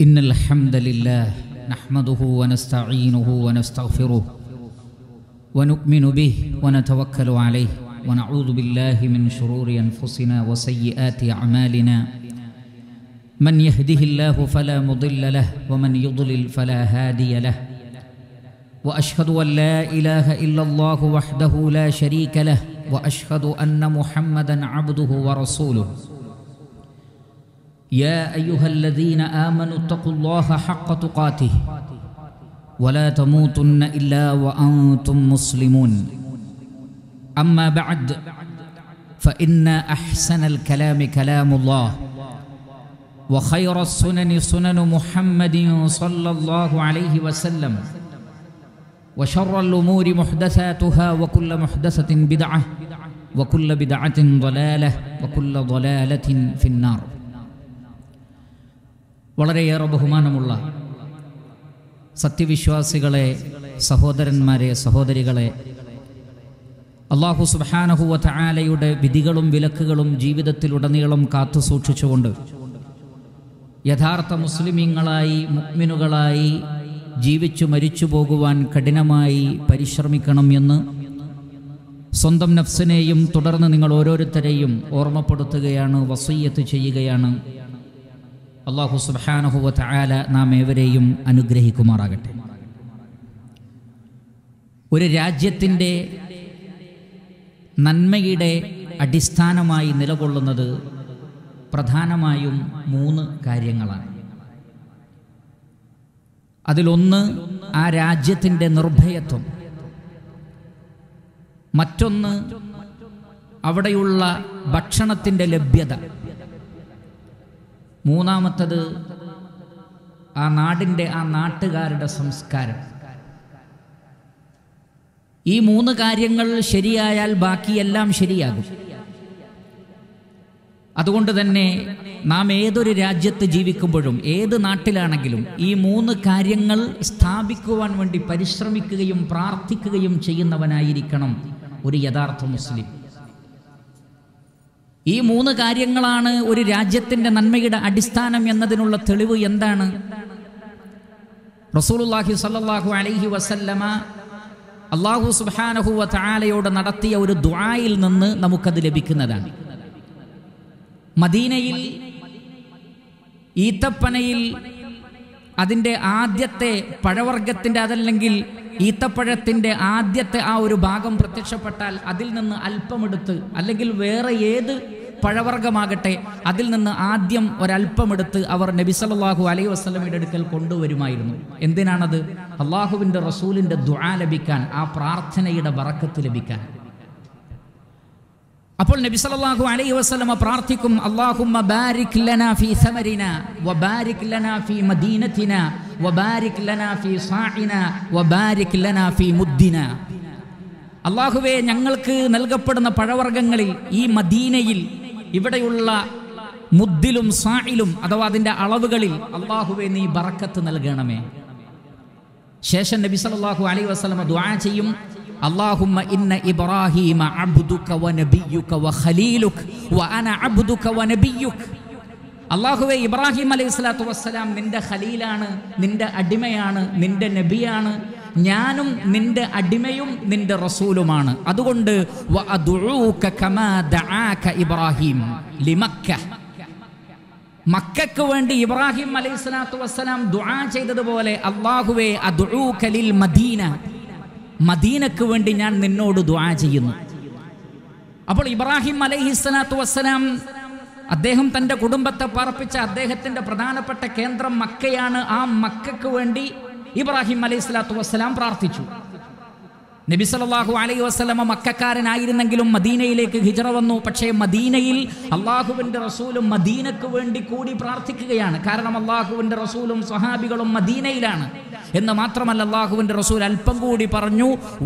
إن الحمد لله نحمده ونستعينه ونستغفره ونؤمن به ونتوكل عليه ونعوذ بالله من شرور أنفسنا وسيئات أعمالنا من يهده الله فلا مضل له ومن يضلل فلا هادي له واشهد ان لا اله الا الله وحده لا شريك له واشهد ان محمدا عبده ورسوله يا ايها الذين امنوا اتقوا الله حق تقاته ولا تموتن الا وانتم مسلمون اما بعد فان احسن الكلام كلام الله وخير السنن سنن محمد صلى الله عليه وسلم وشر الأمور محدثاتها وكل محدثة بدعة وكل بدعة ضلالة وكل ضلالة في النار വളരെയേറെ ബഹുമാനമുള്ള സത്യവിശ്വാസികളെ സഹോദരന്മാരെ സഹോദരികളെ അള്ളാഹു സുബാനഹുവ തആലയുടെ വിധികളും വിലക്കുകളും ജീവിതത്തിലുടനീളം കാത്തു സൂക്ഷിച്ചുകൊണ്ട് യഥാർത്ഥ മുസ്ലിമീങ്ങളായി മുക്മിനുകളായി ജീവിച്ചു മരിച്ചു പോകുവാൻ കഠിനമായി പരിശ്രമിക്കണം എന്ന് സ്വന്തം നഫ്സിനെയും തുടർന്ന് നിങ്ങൾ ഓരോരുത്തരെയും ഓർമ്മപ്പെടുത്തുകയാണ് വസയ്യത്ത് ചെയ്യുകയാണ് അള്ളാഹു സുബാനഹുവ തആല നാം ഏവരെയും അനുഗ്രഹിക്കുമാറാകട്ടെ ഒരു രാജ്യത്തിൻ്റെ നന്മയുടെ അടിസ്ഥാനമായി നിലകൊള്ളുന്നത് പ്രധാനമായും മൂന്ന് കാര്യങ്ങളാണ് അതിലൊന്ന് ആ രാജ്യത്തിൻ്റെ നിർഭയത്വം മറ്റൊന്ന് അവിടെയുള്ള ഭക്ഷണത്തിൻ്റെ ലഭ്യത മൂന്നാമത്തത് ആ നാടിൻ്റെ ആ നാട്ടുകാരുടെ സംസ്കാരം ഈ മൂന്ന് കാര്യങ്ങൾ ശരിയായാൽ ബാക്കിയെല്ലാം ശരിയാകും അതുകൊണ്ട് തന്നെ നാം ഏതൊരു രാജ്യത്ത് ജീവിക്കുമ്പോഴും ഏത് നാട്ടിലാണെങ്കിലും ഈ മൂന്ന് കാര്യങ്ങൾ സ്ഥാപിക്കുവാൻ വേണ്ടി പരിശ്രമിക്കുകയും പ്രാർത്ഥിക്കുകയും ചെയ്യുന്നവനായിരിക്കണം ഒരു യഥാർത്ഥ മുസ്ലിം ഈ മൂന്ന് കാര്യങ്ങളാണ് ഒരു രാജ്യത്തിൻ്റെ നന്മയുടെ അടിസ്ഥാനം എന്നതിനുള്ള തെളിവ് എന്താണ് റസൂലുല്ലാഹി സല്ലാഹു അലൈഹി വസല്ലമ അള്ളാഹു സുബാനഹുവ താലയോട് നടത്തിയ ഒരു ദ്വായിൽ നിന്ന് നമുക്കത് ലഭിക്കുന്നതാണ് മദീനയിൽ ഈത്തപ്പനയിൽ അതിൻ്റെ ആദ്യത്തെ പഴവർഗത്തിൻ്റെ അതല്ലെങ്കിൽ ഈത്തപ്പഴത്തിൻ്റെ ആദ്യത്തെ ആ ഒരു ഭാഗം പ്രത്യക്ഷപ്പെട്ടാൽ അതിൽ നിന്ന് അല്പമെടുത്ത് അല്ലെങ്കിൽ വേറെ ഏത് പഴവർഗമാകട്ടെ അതിൽ നിന്ന് ആദ്യം ഒരല്പമെടുത്ത് അവർ നബി സല്ലല്ലാഹു അലൈഹി വസ്ലമയുടെ അടുക്കൽ കൊണ്ടുവരുമായിരുന്നു എന്തിനാണത് അള്ളാഹുവിൻ്റെ റസൂലിൻ്റെ ദുആ ലഭിക്കാൻ ആ പ്രാർത്ഥനയുടെ ബറക്കത്ത് ലഭിക്കാൻ അപ്പോൾ നബി സല്ലല്ലാഹു അലൈഹി വസല്ലമ പ്രാർത്ഥിക്കും അല്ലാഹുമ്മ ബാരിക് ലനാ ഫീ സമരിന വബാരിക് ലനാ ഫീ മദീനത്തിന വബാരിക് ലനാ ഫീ സാഇന വബാരിക് ലനാ ഫീ മുദ്ദിന അള്ളാഹുവേ ഞങ്ങൾക്ക് നൽകപ്പെടുന്ന പഴവർഗ്ഗങ്ങളിൽ ഈ മദീനയിൽ ഇവിടെയുള്ള മുദ്ദിലും സായിലും അഥവാ അതിൻ്റെ അളവുകളിൽ അള്ളാഹുവേ നീ ബറക്കത്ത് നൽകണമേ ശേഷം നബി സല്ലല്ലാഹു അലൈഹി വസല്ലമ ദുആ ചെയ്യും اللهم إن إبراهيم عبدك ونبيك وخليلك وأنا عبدك ونبيك അള്ളാഹുവെ ഇബ്രാഹിം അലൈഹി സ്വലാത്തു വസ്സലാം നിന്റെ ഖലീലാണ് നിന്റെ അടിമയാണ് നിന്റെ നബിയാണ് ഞാനും നിന്റെ അടിമയും നിന്റെ റസൂലുമാണ് അതുകൊണ്ട് ഇബ്രാഹിം മക്കൾക്ക് വേണ്ടി ഇബ്രാഹിം അലൈഹി സ്വലാത്തു വസ്സലാം ദുആ ചെയ്തതുപോലെ അള്ളാഹുവെ അദുഊകലിൽ മദീന മദീനക്ക് വേണ്ടി ഞാൻ നിന്നോട് ദുആ ചെയ്യുന്നു അപ്പോൾ ഇബ്രാഹിം അലൈഹി സ്വലാത്തു വസ്സലാം അദ്ദേഹം തൻ്റെ കുടുംബത്തെ പാർപ്പിച്ച അദ്ദേഹത്തിൻ്റെ പ്രധാനപ്പെട്ട കേന്ദ്രം മക്കയാണ് ആ മക്കൾക്ക് വേണ്ടി ഇബ്രാഹിം അലൈഹി സ്വലാത്തു വസ്സലാം പ്രാർത്ഥിച്ചു നബി സല്ലല്ലാഹു അലൈഹി വസല്ലമ മക്കാരനായിരുന്നെങ്കിലും മദീനയിലേക്ക് ഹിജറ വന്നു പക്ഷേ മദീനയിൽ അള്ളാഹുവിൻ്റെ റസൂലും മദീനക്ക് വേണ്ടി കൂടി പ്രാർത്ഥിക്കുകയാണ് കാരണം അള്ളാഹുവിൻ്റെ റസൂലും സ്വഹാബികളും മദീനയിലാണ് എന്ന് മാത്രമല്ല അള്ളാഹുവിൻ്റെ റസൂൽ അല്പം കൂടി പറഞ്ഞു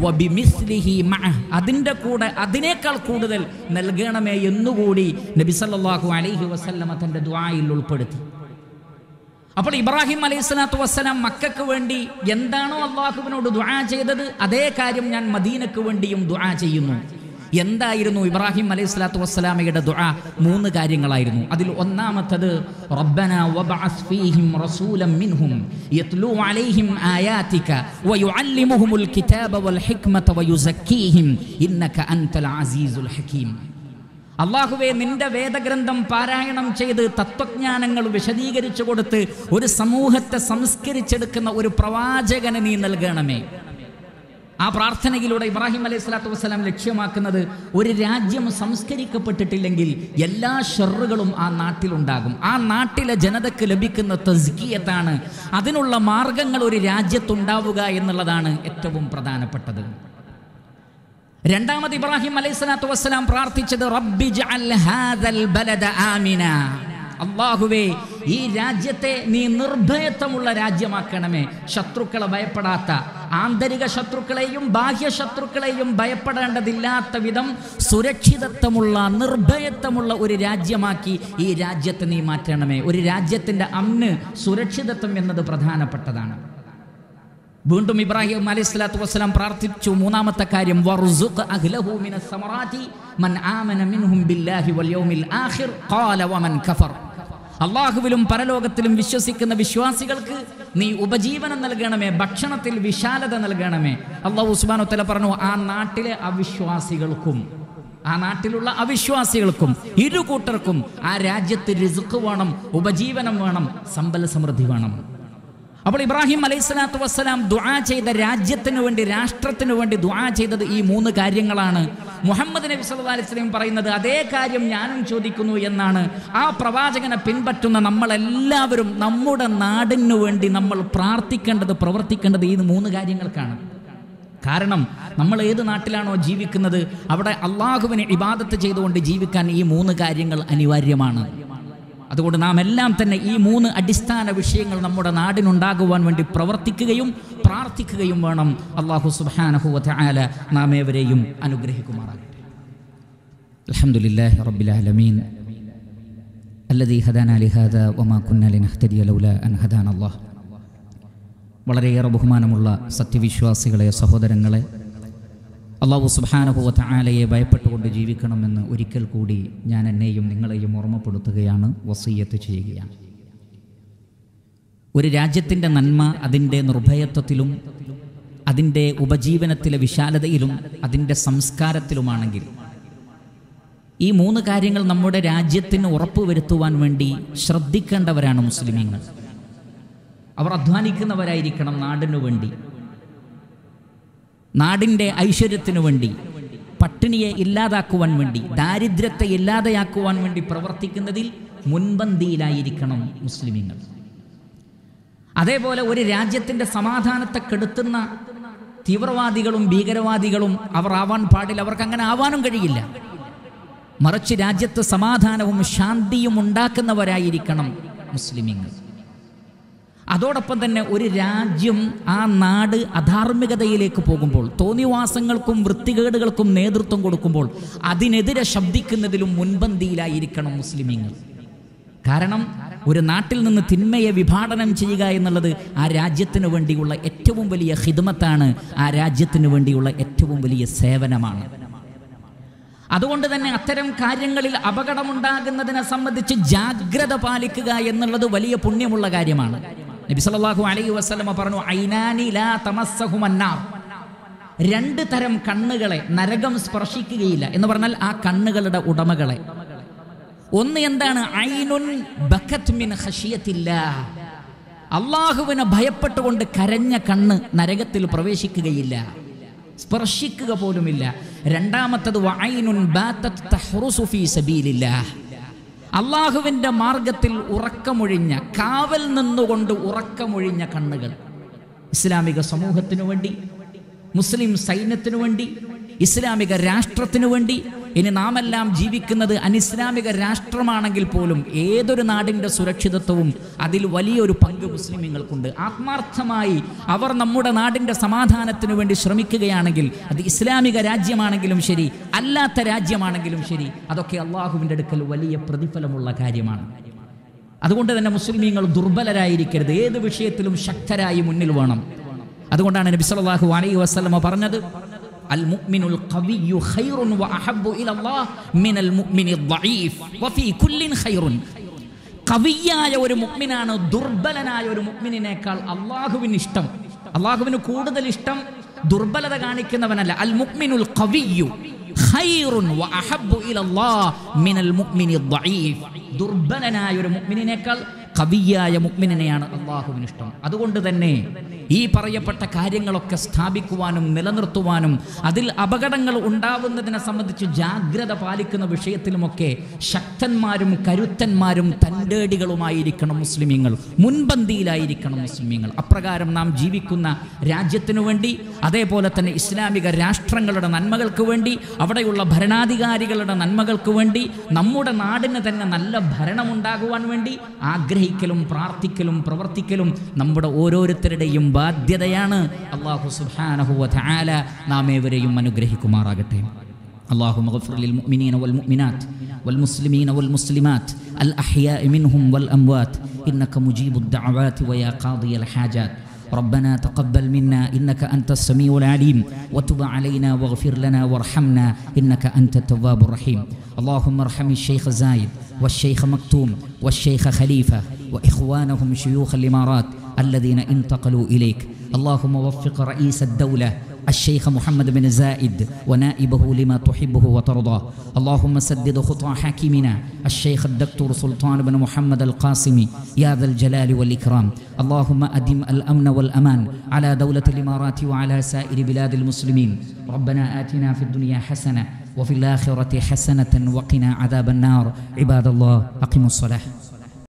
അതിൻ്റെ കൂടെ അതിനേക്കാൾ കൂടുതൽ നൽകണമേ എന്നുകൂടി നബി സല്ലല്ലാഹു അലൈഹി വസല്ലമ തൻ്റെ ദ്വായിൽ ഉൾപ്പെടുത്തി അപ്പോൾ ഇബ്രാഹിം അലൈഹി സ്വലാത്തു വസ്സലാം മക്കൾക്ക് വേണ്ടി എന്താണോ അള്ളാഹുവിനോട് ദുആ ചെയ്തത് അതേ കാര്യം ഞാൻ മദീനക്ക് വേണ്ടിയും ദുആ ചെയ്യുന്നു എന്തായിരുന്നു ഇബ്രാഹിം അലൈഹി സ്വലാത്തു വസ്സലാമയുടെ ദുആ മൂന്ന് കാര്യങ്ങളായിരുന്നു അതിൽ ഒന്നാമത്തത് റബ്ബന വബഅസ് ഫീഹിം റസൂലൻ മിൻഹും യത്ലൂ അലൈഹിം ആയാതിക വയുഅല്ലിമുഹുമുൽ കിതാബ വൽ ഹിക്മത വയുസക്കീഹിം ഇന്നക അൻതൽ അസീസുൽ ഹകീം അള്ളാഹുവെ നിന്റെ വേദഗ്രന്ഥം പാരായണം ചെയ്ത് തത്വജ്ഞാനങ്ങൾ വിശദീകരിച്ചു കൊടുത്ത് ഒരു സമൂഹത്തെ സംസ്കരിച്ചെടുക്കുന്ന ഒരു പ്രവാചകനെ നീ നൽകണമേ ആ പ്രാർത്ഥനയിലൂടെ ഇബ്രാഹിം അലൈഹി സ്വലാത്തു വസ്സലാം ലക്ഷ്യമാക്കുന്നത് ഒരു രാജ്യം സംസ്കരിക്കപ്പെട്ടിട്ടില്ലെങ്കിൽ എല്ലാ ഷെറുകളും ആ നാട്ടിലുണ്ടാകും ആ നാട്ടിലെ ജനതയ്ക്ക് ലഭിക്കുന്ന തസ്കിയത്താണ് അതിനുള്ള മാർഗങ്ങൾ ഒരു രാജ്യത്തുണ്ടാവുക എന്നുള്ളതാണ് ഏറ്റവും പ്രധാനപ്പെട്ടത് രണ്ടാമത് ഇബ്രാഹിം അലൈഹി സ്വലാത്തു വസ്സലാം പ്രാർത്ഥിച്ചത് റബ്ബി ജഅൽ ഹാദൽ ബലദ ആമിന അള്ളാഹുവേ ഈ രാജ്യത്തെ നീ നിർഭയത്വമുള്ള രാജ്യമാക്കണമേ ശത്രുക്കളെ ഭയപ്പെടാത്ത ആന്തരിക ശത്രുക്കളെയും ബാഹ്യ ശത്രുക്കളെയും ഭയപ്പെടേണ്ടതില്ലാത്ത വിധം സുരക്ഷിതത്വമുള്ള നിർഭയത്വമുള്ള ഒരു രാജ്യമാക്കി ഈ രാജ്യത്തെ നീ മാറ്റണമേ ഒരു രാജ്യത്തിൻ്റെ അന്ന് സുരക്ഷിതത്വം എന്നത് പ്രധാനപ്പെട്ടതാണ് വീണ്ടും ഇബ്രാഹിം അലൈഹി സ്വലാത്തു വസ്സലാം പ്രാർത്ഥിച്ചു മൂന്നാമത്തെ കാര്യം വർസുഖ് അഹ്ലഹു മിന സമറാത്തി മൻ ആമന മിൻഹും ബില്ലാഹി വൽ യൗമിൽ ആഖിർ ഖാല വമൻ കഫർ അള്ളാഹുവിലും പരലോകത്തിലും വിശ്വസിക്കുന്ന വിശ്വാസികൾക്ക് നീ ഉപജീവനം നൽകണമേ ഭക്ഷണത്തിൽ വിശാലത നൽകണമേ അള്ളാഹു സുബാനു തല പറഞ്ഞു ആ നാട്ടിലെ അവിശ്വാസികൾക്കും ആ നാട്ടിലുള്ള അവിശ്വാസികൾക്കും ഇരു കൂട്ടർക്കും ആ രാജ്യത്ത് റിസുക്ക് വേണം ഉപജീവനം വേണം സമ്പൽ സമൃദ്ധി വേണം അപ്പോൾ ഇബ്രാഹിം അലൈഹി സ്വലാത്തു വസ്സലാം ദുആ ചെയ്ത രാജ്യത്തിന് വേണ്ടി രാഷ്ട്രത്തിന് വേണ്ടി ദുആ ചെയ്തത് ഈ മൂന്ന് കാര്യങ്ങളാണ് മുഹമ്മദ് നബി സല്ലല്ലാഹു അലൈഹി വസല്ലം പറയുന്നത് അതേ കാര്യം ഞാനും ചോദിക്കുന്നു എന്നാണ് ആ പ്രവാചകനെ പിൻപറ്റുന്ന നമ്മളെല്ലാവരും നമ്മുടെ നാടിനു വേണ്ടി നമ്മൾ പ്രാർത്ഥിക്കേണ്ടത് പ്രവർത്തിക്കേണ്ടത് ഈ മൂന്ന് കാര്യങ്ങൾക്കാണ് കാരണം നമ്മൾ ഏത് നാട്ടിലാണോ ജീവിക്കുന്നത് അവിടെ അള്ളാഹുവിനെ ഇബാദത്ത് ചെയ്തുകൊണ്ട് ജീവിക്കാൻ ഈ മൂന്ന് കാര്യങ്ങൾ അനിവാര്യമാണ് അതുകൊണ്ട് നാം എല്ലാം തന്നെ ഈ മൂന്ന് അടിസ്ഥാന വിഷയങ്ങൾ നമ്മുടെ നാടിനുണ്ടാകുവാൻ വേണ്ടി പ്രവർത്തിക്കുകയും പ്രാർത്ഥിക്കുകയും വേണം അള്ളാഹു സുബാനഹുവ ആല നാം ഏവരെയും അനുഗ്രഹിക്കുമാറാകട്ടെ അലഹമുല്ലാഹി റബ്ബിലാലമീൻ الذي هدانا لهذا وما كنا لنهتدي لولا أن هدانا الله വളരെയേറെ ബഹുമാനമുള്ള സത്യവിശ്വാസികളെ സഹോദരങ്ങളെ അള്ളാഹു സുബാനുഭവത്ത ആലയെ ഭയപ്പെട്ടുകൊണ്ട് ജീവിക്കണമെന്ന് ഒരിക്കൽ കൂടി ഞാൻ എന്നെയും നിങ്ങളെയും ഓർമ്മപ്പെടുത്തുകയാണ് വസീയത്ത് ചെയ്യുകയാണ് ഒരു രാജ്യത്തിൻ്റെ നന്മ അതിൻ്റെ നിർഭയത്വത്തിലും അതിൻ്റെ ഉപജീവനത്തിലെ വിശാലതയിലും അതിൻ്റെ സംസ്കാരത്തിലുമാണെങ്കിൽ ഈ മൂന്ന് കാര്യങ്ങൾ നമ്മുടെ രാജ്യത്തിന് ഉറപ്പുവരുത്തുവാൻ വേണ്ടി ശ്രദ്ധിക്കേണ്ടവരാണ് മുസ്ലിമീങ്ങൾ അവർ അധ്വാനിക്കുന്നവരായിരിക്കണം നാടിനു വേണ്ടി നാടിൻ്റെ ഐശ്വര്യത്തിനു വേണ്ടി പട്ടിണിയെ ഇല്ലാതാക്കുവാൻ വേണ്ടി ദാരിദ്ര്യത്തെ ഇല്ലാതെയാക്കുവാൻ വേണ്ടി പ്രവർത്തിക്കുന്നതിൽ മുൻപന്തിയിലായിരിക്കണം മുസ്ലിമീങ്ങൾ അതേപോലെ ഒരു രാജ്യത്തിൻ്റെ സമാധാനത്തെ കെടുത്തുന്ന തീവ്രവാദികളും ഭീകരവാദികളും അവർ ആവാൻ പാടില്ല അവർക്ക് അങ്ങനെ ആവാനും കഴിയില്ല മറിച്ച് രാജ്യത്ത് സമാധാനവും ശാന്തിയും ഉണ്ടാക്കുന്നവരായിരിക്കണം മുസ്ലിമീങ്ങൾ അതോടൊപ്പം തന്നെ ഒരു രാജ്യം ആ നാട് അധാർമികതയിലേക്ക് പോകുമ്പോൾ തോന്നിവാസങ്ങൾക്കും വൃത്തികേടുകൾക്കും നേതൃത്വം കൊടുക്കുമ്പോൾ അതിനെതിരെ ശബ്ദിക്കുന്നതിലും മുൻപന്തിയിലായിരിക്കണം മുസ്ലിമീങ്ങൾ കാരണം ഒരു നാട്ടിൽ നിന്ന് തിന്മയെ വിഭാടനം ചെയ്യുക എന്നുള്ളത് ആ രാജ്യത്തിന് വേണ്ടിയുള്ള ഏറ്റവും വലിയ ഹിദ്മത്താണ് ആ രാജ്യത്തിന് വേണ്ടിയുള്ള ഏറ്റവും വലിയ സേവനമാണ് അതുകൊണ്ട് തന്നെ അത്തരം കാര്യങ്ങളിൽ അപകടമുണ്ടാകുന്നതിനെ സംബന്ധിച്ച് ജാഗ്രത പാലിക്കുക എന്നുള്ളത് വലിയ പുണ്യമുള്ള കാര്യമാണ് നബി സല്ലല്ലാഹു അലൈഹി വസല്ലമ പറഞ്ഞു ഐനാനി ലാ തമസ്സഹുമന്നാർ രണ്ട് തരം കണ്ണുകളെ നരകം സ്പർശിക്കുകയില്ല എന്ന് പറഞ്ഞാൽ ആ കണ്ണുകളുടെ ഉടമകളെ ഒന്ന് എന്താണ് ഐനുൻ ബക്കത്ത് മിൻ ഖശിയത്തില്ലാ അള്ളാഹുവിനെ ഭയപ്പെട്ടുകൊണ്ട് കരഞ്ഞ കണ്ണ് നരകത്തിൽ പ്രവേശിക്കുകയില്ല സ്പർശിക്കുക പോലുമില്ല രണ്ടാമത്തത് വഅൈനുൻ ബാത്തത് തഹ്റുസു ഫീ സബീലില്ലാഹ് അള്ളാഹുവിൻ്റെ മാർഗത്തിൽ ഉറക്കമൊഴിഞ്ഞ കാവൽ നിന്നുകൊണ്ട് ഉറക്കമൊഴിഞ്ഞ കണ്ണുകൾ ഇസ്ലാമിക സമൂഹത്തിനു വേണ്ടി മുസ്ലിം സൈന്യത്തിനു വേണ്ടി ഇസ്ലാമിക രാഷ്ട്രത്തിനു വേണ്ടി ഇനി നാമെല്ലാം ജീവിക്കുന്നത് അനിസ്ലാമിക രാഷ്ട്രമാണെങ്കിൽ പോലും ഏതൊരു നാടിൻ്റെ സുരക്ഷിതത്വവും അതിൽ വലിയൊരു പങ്ക് മുസ്ലിമുകൾക്കുണ്ട് ആത്മാർത്ഥമായി അവർ നമ്മുടെ നാടിൻ്റെ സമാധാനത്തിനു വേണ്ടി ശ്രമിക്കുകയാണെങ്കിൽ അത് ഇസ്ലാമിക രാജ്യമാണെങ്കിലും ശരി അല്ലാത്ത രാജ്യമാണെങ്കിലും ശരി അതൊക്കെ അള്ളാഹുവിൻ്റെ അടുക്കൽ വലിയ പ്രതിഫലമുള്ള കാര്യമാണ് അതുകൊണ്ട് തന്നെ മുസ്ലിമീങ്ങൾ ദുർബലരായിരിക്കരുത് ഏത് വിഷയത്തിലും ശക്തരായി മുന്നിൽ വേണം അതുകൊണ്ടാണ് നബി സല്ലല്ലാഹു അലൈഹി വസല്ലമ പറഞ്ഞത് അൽ മുഅ്മിനുൽ ഖവിയ്യു ഖൈറുൻ വഅഹബ്ബു ഇലല്ലാഹ് മിനൽ മുഅ്മിനി ളഈഫ് വഫീ കുല്ലിൻ ഖൈറുൻ കവിയായ ഒരു മുഅ്മിനാണ് ദുർബലനായ ഒരു മുഅ്മിനിനേക്കാൾ അള്ളാഹുവിന് ഇഷ്ടം അള്ളാഹുവിന് കൂടുതൽ ഇഷ്ടം ദുർബലത കാണിക്കുന്നവനല്ല അൽ മുഅ്മിനുൽ ഖവിയ്യു ഖൈറുൻ വഅഹബ്ബു ഇലല്ലാഹ് മിനൽ മുഅ്മിനി ളഈഫ് ദുർബലനായ ഒരു മുഅ്മിനിനേക്കാൾ കവിയായ മുഅ്മിനിനെയാണ് അള്ളാഹുവിന് ഇഷ്ടം അതുകൊണ്ട് തന്നെ ഈ പറയപ്പെട്ട കാര്യങ്ങളൊക്കെ സ്ഥാപിക്കുവാനും നിലനിർത്തുവാനും അതിൽ അപകടങ്ങൾ ഉണ്ടാവുന്നതിനെ സംബന്ധിച്ച് ജാഗ്രത പാലിക്കുന്ന വിഷയത്തിലുമൊക്കെ ശക്തന്മാരും കരുത്തന്മാരും തൻ്റേടികളുമായിരിക്കണം മുസ്ലിമീങ്ങൾ മുൻപന്തിയിലായിരിക്കണം മുസ്ലിമീങ്ങൾ അപ്രകാരം നാം ജീവിക്കുന്ന രാജ്യത്തിനു വേണ്ടി അതേപോലെ തന്നെ ഇസ്ലാമിക രാഷ്ട്രങ്ങളുടെ നന്മകൾക്ക് വേണ്ടി അവിടെയുള്ള ഭരണാധികാരികളുടെ നന്മകൾക്ക് വേണ്ടി നമ്മുടെ നാടിന് തന്നെ നല്ല ഭരണമുണ്ടാകുവാൻ വേണ്ടി ആഗ്രഹിക്കലും പ്രാർത്ഥിക്കലും പ്രവർത്തിക്കലും നമ്മുടെ ഓരോരുത്തരുടെയും ബാധ്യതയാണ് അള്ളാഹു സുബ്ഹാനഹു വ തആല നാം ഏവരെയും അനുഗ്രഹിക്കുമാറാകട്ടെ اللهم اغفر للمؤمنين والمؤمنات والمسلمين والمسلمات الأحياء منهم والأموات إنك مجيب الدعوات ويا قاضي الحاجات ربنا تقبل منا إنك أنت السميع العليم وتب علينا واغفر لنا وارحمنا إنك أنت التواب الرحيم اللهم ارحم الشيخ زايد والشيخ مكتوم والشيخ خليفة وإخوانهم شيوخ الإمارات الذين انتقلوا إليك اللهم وفق رئيس الدولة الشيخ محمد بن زايد ونائبه لما تحبه وترضاه اللهم سدد خطى حاكمنا الشيخ الدكتور سلطان بن محمد القاسمي يا ذا الجلال والإكرام اللهم أدم الأمن والأمان على دولة الإمارات وعلى سائر بلاد المسلمين ربنا آتنا في الدنيا حسنة وفي الآخرة حسنة وقنا عذاب النار عباد الله أقيموا الصلاة